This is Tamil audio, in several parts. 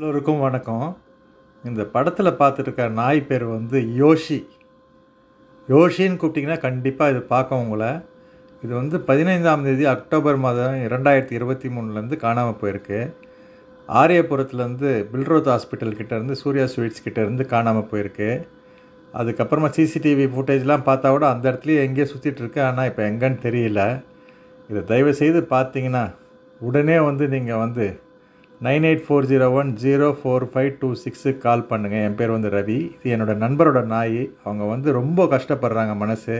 எல்லோருக்கும் வணக்கம் இந்த படத்தில் பார்த்துருக்க நாய் பேர் வந்து யோஷி யோஷின்னு கூப்பிட்டிங்கன்னா கண்டிப்பாக இது பார்க்கும் உங்களை இது வந்து பதினைந்தாம் தேதி அக்டோபர் மாதம் இரண்டாயிரத்தி இருபத்தி மூணுலேருந்து காணாமல் போயிருக்கு ஆரியபுரத்துலேருந்து பில்ரோத் ஹாஸ்பிட்டல் கிட்டேருந்து சூர்யா ஸ்வீட்ஸ் கிட்டேருந்து காணாமல் போயிருக்கு அதுக்கப்புறமா சிசிடிவி ஃபுட்டேஜ்லாம் பார்த்தா கூட அந்த இடத்துலையே எங்கேயோ சுற்றிட்டு இருக்கு ஆனால் இப்போ எங்கன்னு தெரியல இதை தயவு செய்து பார்த்தீங்கன்னா உடனே வந்து நீங்கள் வந்து nine eight four zero one zero four five two சிக்ஸுக்கு கால் பண்ணுங்கள் என் பேர் வந்து ரவி இது என்னோடய நண்பரோட நாய் அவங்க வந்து ரொம்ப கஷ்டப்படுறாங்க மனசு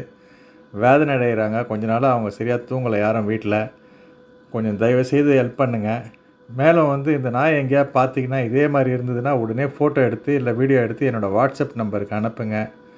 வேதனை அடைகிறாங்க கொஞ்ச நாளாக அவங்க சரியாக தூங்கலை யாரும் வீட்டில் கொஞ்சம் தயவு செய்து ஹெல்ப் பண்ணுங்கள் மேலும் வந்து இந்த நாய் எங்கேயா பார்த்தீங்கன்னா இதே மாதிரி இருந்ததுன்னா உடனே ஃபோட்டோ எடுத்து இல்லை வீடியோ எடுத்து என்னோடய வாட்ஸ்அப் நம்பருக்கு அனுப்புங்க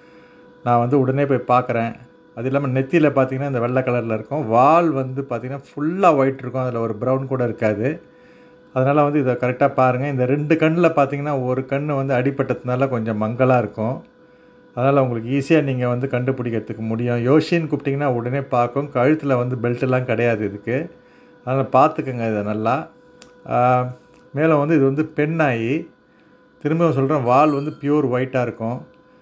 நான் வந்து உடனே போய் பார்க்குறேன் அது இல்லாமல் நெத்தியில் பார்த்தீங்கன்னா இந்த வெள்ளை கலரில் இருக்கும் வால் வந்து பார்த்திங்கன்னா ஃபுல்லாக ஒயிட் இருக்கும் அதில் ஒரு ப்ரௌன் கூட இருக்காது அதனால் வந்து இதை கரெக்டாக பாருங்கள் இந்த ரெண்டு கண்ணில் பார்த்தீங்கன்னா ஒரு கண் வந்து அடிபட்டதுனால கொஞ்சம் மங்கலாக இருக்கும் அதனால் உங்களுக்கு ஈஸியாக நீங்கள் வந்து கண்டுபிடிக்கிறதுக்கு முடியும் யோஷின்னு கூப்பிட்டிங்கன்னா உடனே பார்க்கும் கழுத்தில் வந்து பெல்ட்டெல்லாம் கிடையாது இதுக்கு அதனால் பார்த்துக்கோங்க இதை நல்லா ஆஹ், மேலும் வந்து இது வந்து பெண் நாய் திரும்பவும் சொல்கிறேன் வால் வந்து பியூர் ஒயிட்டாக இருக்கும்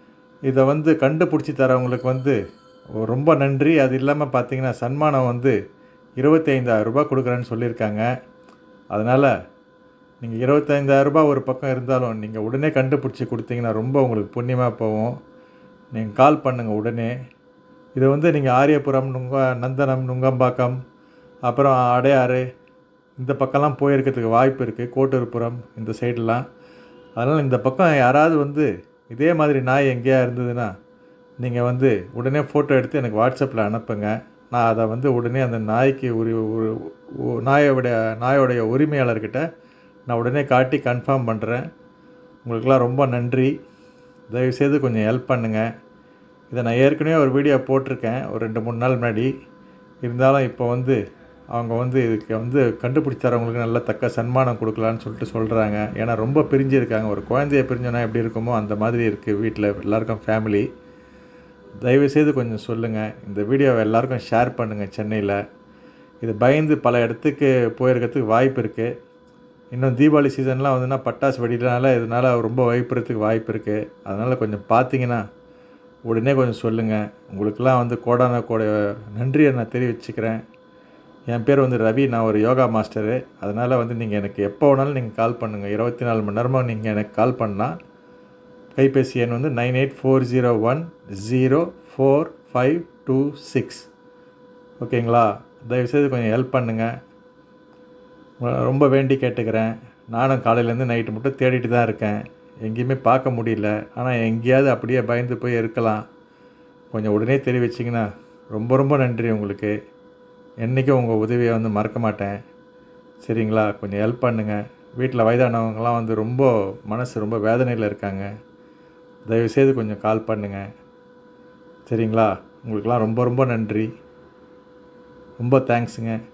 இதை வந்து கண்டுபிடிச்சி தரவங்களுக்கு வந்து ரொம்ப நன்றி அது இல்லாமல் பார்த்தீங்கன்னா சன்மானம் வந்து இருபத்தைந்தாயிரம் ரூபாய் கொடுக்குறேன்னு சொல்லியிருக்காங்க அதனால் நீங்கள் இருபத்தைந்தாயிரம் ரூபாய் ஒரு பக்கம் இருந்தாலும் நீங்கள் உடனே கண்டுபிடிச்சி கொடுத்தீங்கன்னா ரொம்ப உங்களுக்கு புண்ணியமாக போகும் நீங்கள் கால் பண்ணுங்கள் உடனே இதை வந்து நீங்கள் ஆரியபுரம் நுங்க நந்தனம் நுங்கம்பாக்கம் அப்புறம் அடையாறு இந்த பக்கம்லாம் போயிருக்கிறதுக்கு வாய்ப்பு இருக்குது கோட்டூர்புரம் இந்த சைடெலாம் அதனால் இந்த பக்கம் யாராவது வந்து இதே மாதிரி நாய் எங்கேயா இருந்ததுன்னா நீங்கள் வந்து உடனே ஃபோட்டோ எடுத்து எனக்கு வாட்ஸ்அப்பில் அனுப்புங்க நான் அதை வந்து உடனே அந்த நாய்க்கு உரி உ- உ- நாயோடைய நாயோடைய உரிமையாளர்கிட்ட நான் உடனே காட்டி கன்ஃபார்ம் பண்ணுறேன் உங்களுக்கெல்லாம் ரொம்ப நன்றி தயவுசெய்து கொஞ்சம் ஹெல்ப் பண்ணுங்கள் இதை நான் ஏற்கனவே ஒரு வீடியோ போட்டிருக்கேன் ஒரு ரெண்டு மூணு நாள் முன்னாடி இருந்தாலும் இப்போ வந்து அவங்க வந்து இதுக்கு வந்து கண்டுபிடிச்சி தரவங்களுக்கு நல்ல தக்க சன்மானம் கொடுக்கலான்னு சொல்லிட்டு சொல்கிறாங்க ஏன்னா ரொம்ப பிரிஞ்சிருக்காங்க ஒரு குழந்தைய பிரிஞ்சோன்னா எப்படி இருக்குமோ அந்த மாதிரி இருக்குது வீட்டில் எல்லாருக்கும் ஃபேமிலி தயவுசெய்து கொஞ்சம் சொல்லுங்கள் இந்த வீடியோவை எல்லாருக்கும் ஷேர் பண்ணுங்கள் சென்னையில் இது பயந்து பல இடத்துக்கு போயிருக்கிறதுக்கு வாய்ப்பு இருக்குது இன்னும் தீபாவளி சீசன்லாம் வந்துன்னா பட்டாசு வெடினால இதனால் ரொம்ப வைப்புறதுக்கு வாய்ப்பு இருக்குது அதனால் கொஞ்சம் பார்த்தீங்கன்னா உடனே கொஞ்சம் சொல்லுங்கள் உங்களுக்கெல்லாம் வந்து கோடான கோட நன்றியை நான் தெரிவிச்சுக்கிறேன் என் பேர் வந்து ரவி நான் ஒரு யோகா மாஸ்டரு அதனால் வந்து நீங்கள் எனக்கு எப்போ வேணாலும் நீங்கள் கால் பண்ணுங்கள் இருபத்தி நாலு மணி நேரமாக நீங்கள் எனக்கு கால் பண்ணால் கைபேசி எண் வந்து nine eight four zero one zero four five two six ஓகேங்களா தயவுசெய்து கொஞ்சம் ஹெல்ப் பண்ணுங்கள் உங்களை ரொம்ப வேண்டி கேட்டுக்கிறேன் நானும் காலையிலேருந்து நைட்டு மட்டும் தேடிட்டு தான் இருக்கேன் எங்கேயுமே பார்க்க முடியல ஆனால் எங்கேயாவது அப்படியே பயந்து போய் இருக்கலாம் கொஞ்சம் உடனே தெரிவிச்சிங்கன்னா ரொம்ப ரொம்ப நன்றி உங்களுக்கு என்றைக்கும் உங்கள் உதவியை வந்து மறக்க மாட்டேன் சரிங்களா கொஞ்சம் ஹெல்ப் பண்ணுங்கள் வீட்டில் வயதானவங்கலாம் வந்து ரொம்ப மனசு ரொம்ப வேதனையில் இருக்காங்க தயவுசெய்து கொஞ்சம் கால் பண்ணுங்கள் சரிங்களா உங்களுக்கெல்லாம் ரொம்ப ரொம்ப நன்றி ரொம்ப தேங்க்ஸுங்க